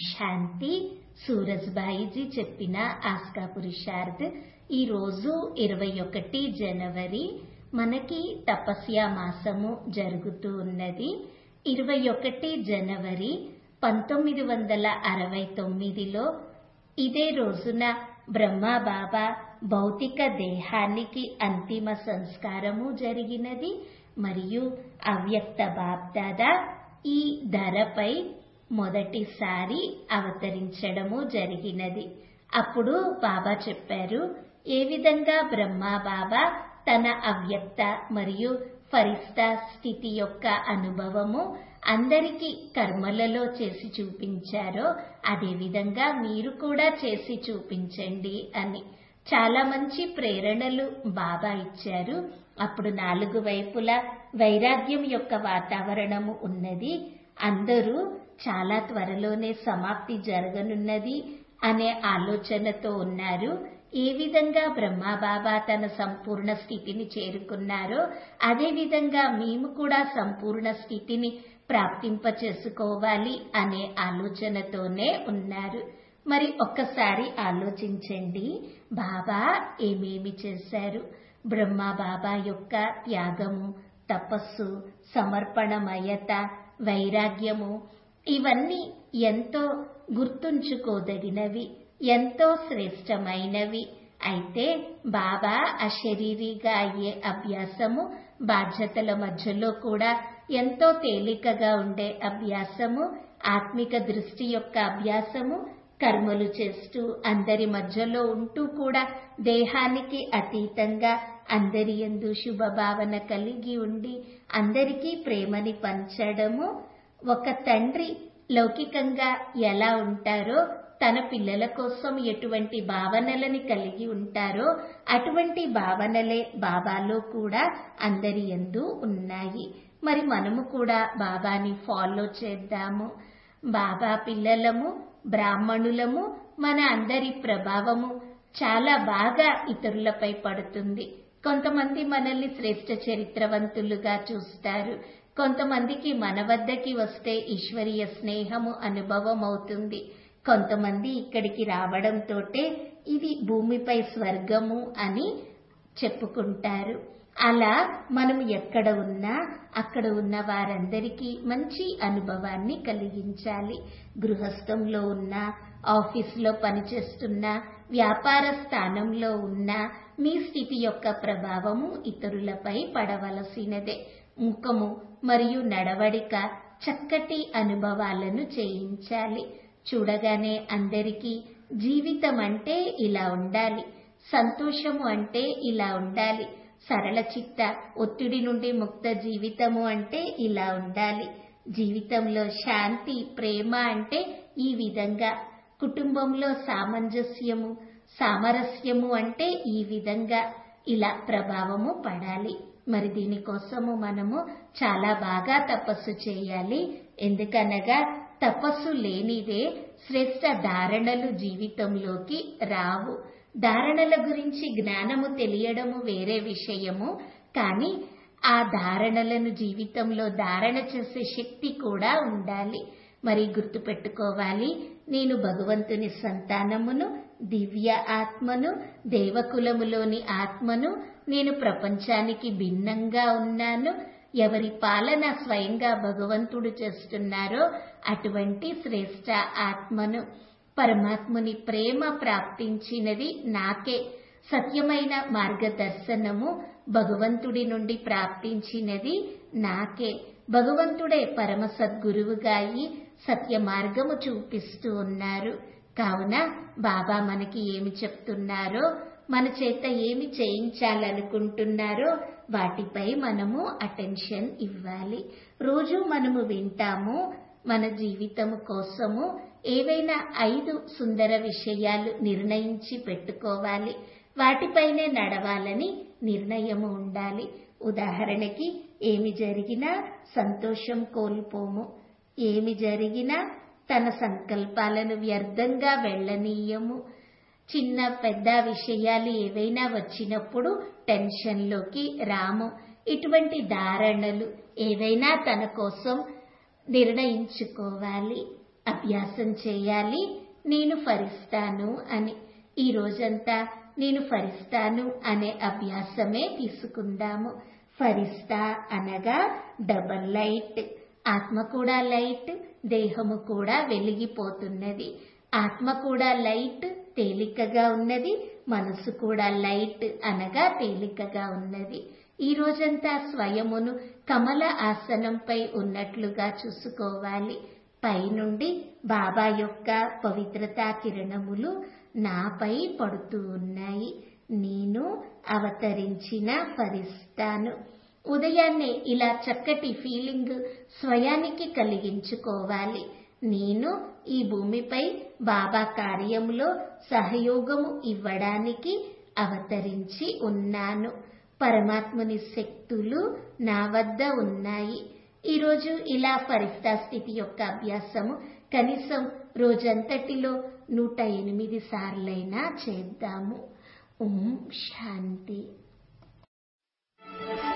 శాంతి సూరజ్బాయిజీ చెప్పిన ఆస్కా పురుషార్థ్ ఈరోజు ఇరవై ఒకటి జనవరి మనకి తపస్య మాసము జరుగుతూ ఉన్నది ఇరవై ఒకటి జనవరి పంతొమ్మిది వందల అరవై తొమ్మిదిలో ఇదే రోజున బ్రహ్మా బాబా భౌతిక దేహానికి అంతిమ సంస్కారము జరిగినది మరియు అవ్యక్త బాబ్దాదా ఈ ధరపై మొదటిసారి అవతరించడము జరిగినది అప్పుడు బాబా చెప్పారు ఏ విధంగా బ్రహ్మా బాబా తన అవ్యక్త మరియు ఫరిస్తా స్థితి యొక్క అనుభవము అందరికీ కర్మలలో చేసి చూపించారో అదేవిధంగా మీరు కూడా చేసి చూపించండి అని చాలా మంచి ప్రేరణలు బాబా ఇచ్చారు అప్పుడు నాలుగు వైపులా వైరాగ్యం యొక్క వాతావరణము ఉన్నది అందరూ చాలా త్వరలోనే సమాప్తి జరగనున్నది అనే ఆలోచనతో ఉన్నారు ఏ విధంగా బ్రహ్మబాబా తన సంపూర్ణ స్థితిని చేరుకున్నారో అదే విధంగా మేము కూడా సంపూర్ణ స్థితిని ప్రాప్తింప చేసుకోవాలి అనే ఆలోచనతోనే ఉన్నారు మరి ఒక్కసారి ఆలోచించండి బాబా ఏమేమి చేశారు బ్రహ్మ బాబా యొక్క త్యాగము తపస్సు సమర్పణమయత వైరాగ్యము ఇవన్నీ ఎంతో గుర్తుంచుకోదగినవి ఎంతో శ్రేష్టమైనవి అయితే బాబా అశరీరిగా అయ్యే అభ్యాసము బాధ్యతల మధ్యలో కూడా ఎంతో తేలికగా ఉండే అభ్యాసము ఆత్మిక దృష్టి యొక్క అభ్యాసము కర్మలు చేస్తూ అందరి మధ్యలో ఉంటూ కూడా దేహానికి అతీతంగా అందరి ఎందు శుభభావన కలిగి ఉండి అందరికీ ప్రేమని పంచడము ఒక తండ్రి లౌకికంగా ఎలా ఉంటారో తన పిల్లల కోసం ఎటువంటి భావనలని కలిగి ఉంటారో అటువంటి భావనలే బాబాలో కూడా అందరి ఎందు ఉన్నాయి మరి మనము కూడా బాబాని ఫాలో చేద్దాము బాబా పిల్లలము బ్రాహ్మణులము మన అందరి ప్రభావము చాలా బాగా ఇతరులపై పడుతుంది కొంతమంది మనల్ని శ్రేష్ట చరిత్రవంతులుగా చూస్తారు కొంతమందికి మన వద్దకి వస్తే ఈశ్వరీయ స్నేహము అనుభవం అవుతుంది కొంతమంది ఇక్కడికి రావడంతోటే ఇది భూమిపై స్వర్గము అని చెప్పుకుంటారు అలా మనం ఎక్కడ ఉన్నా అక్కడ ఉన్న వారందరికీ మంచి అనుభవాన్ని కలిగించాలి గృహస్థంలో ఉన్న ఆఫీస్లో పనిచేస్తున్న వ్యాపార స్థానంలో ఉన్న మీ స్థితి యొక్క ప్రభావము ఇతరులపై పడవలసినదే ముఖము మరియు నడవడిక చక్కటి అనుభవాలను చేయించాలి చూడగానే అందరికీ జీవితం అంటే ఇలా ఉండాలి సంతోషము అంటే ఇలా ఉండాలి సరళ చిత్త ఒత్తిడి నుండి ముక్త జీవితము అంటే ఇలా ఉండాలి జీవితంలో శాంతి ప్రేమ అంటే ఈ విధంగా కుటుంబంలో సామంజస్యము సామరస్యము అంటే ఈ విధంగా ఇలా ప్రభావము పడాలి మరి దీనికోసము మనము చాలా బాగా తపస్సు చేయాలి ఎందుకనగా తపస్సు లేనిదే శ్రేష్ట ధారణలు జీవితంలోకి రావు ధారణల గురించి జ్ఞానము తెలియడము వేరే విషయము కానీ ఆ ధారణలను జీవితంలో ధారణ చేసే శక్తి కూడా ఉండాలి మరి గుర్తుపెట్టుకోవాలి నేను భగవంతుని సంతానమును దివ్య ఆత్మను దేవకులములోని ఆత్మను నేను ప్రపంచానికి భిన్నంగా ఉన్నాను ఎవరి పాలన స్వయంగా భగవంతుడు చేస్తున్నారో అటువంటి శ్రేష్ట ఆత్మను పరమాత్ముని ప్రేమ ప్రాప్తించినది నాకే సత్యమైన మార్గదర్శనము భగవంతుడి నుండి ప్రాప్తించినది నాకే భగవంతుడే పరమ సద్గురువుగా అయి సత్య మార్గము చూపిస్తూ ఉన్నారు కావున బాబా మనకి ఏమి చెప్తున్నారో మన చేత ఏమి చేయించాలనుకుంటున్నారో వాటిపై మనము అటెన్షన్ ఇవ్వాలి రోజు మనము వింటాము మన జీవితము కోసము ఏవైనా ఐదు సుందర విషయాలు నిర్ణయించి పెట్టుకోవాలి వాటిపైనే నడవాలని నిర్ణయము ఉండాలి ఉదాహరణకి ఏమి జరిగినా సంతోషం కోల్పోము ఏమి జరిగినా తన సంకల్పాలను వ్యర్థంగా వెళ్ళనీయము చిన్న పెద్ద విషయాలు ఏవైనా వచ్చినప్పుడు టెన్షన్లోకి రాము ఇటువంటి ధారణలు ఏవైనా తన కోసం నిర్ణయించుకోవాలి అభ్యాసం చేయాలి నేను ఫరిస్తాను అని ఈ రోజంతా నేను ఫరిస్తాను అనే అభ్యాసమే తీసుకుందాము ఫరిస్తా అనగా డబల్ లైట్ ఆత్మ కూడా లైట్ దేహము కూడా వెలిగిపోతున్నది ఆత్మ కూడా లైట్ తేలికగా ఉన్నది మనసు కూడా లైట్ అనగా తేలికగా ఉన్నది ఈ రోజంతా స్వయమును కమల ఆసనంపై ఉన్నట్లుగా చూసుకోవాలి పైనుండి బాబా యొక్క పవిత్రతా కిరణములు నాపై పడుతూ ఉన్నాయి నేను అవతరించిన ఫరిస్తాను ఉదయాన్నే ఇలా చక్కటి ఫీలింగ్ స్వయానికి కలిగించుకోవాలి నేను ఈ భూమిపై బాబా కార్యములో సహయోగము ఇవ్వడానికి అవతరించి ఉన్నాను పరమాత్ముని శక్తులు నా వద్ద ఉన్నాయి ఈరోజు ఇలా ఫరిస్తా స్థితి యొక్క అభ్యాసము కనీసం రోజంతటిలో నూట ఎనిమిది సార్లైనా చేద్దాము ఓం శాంతి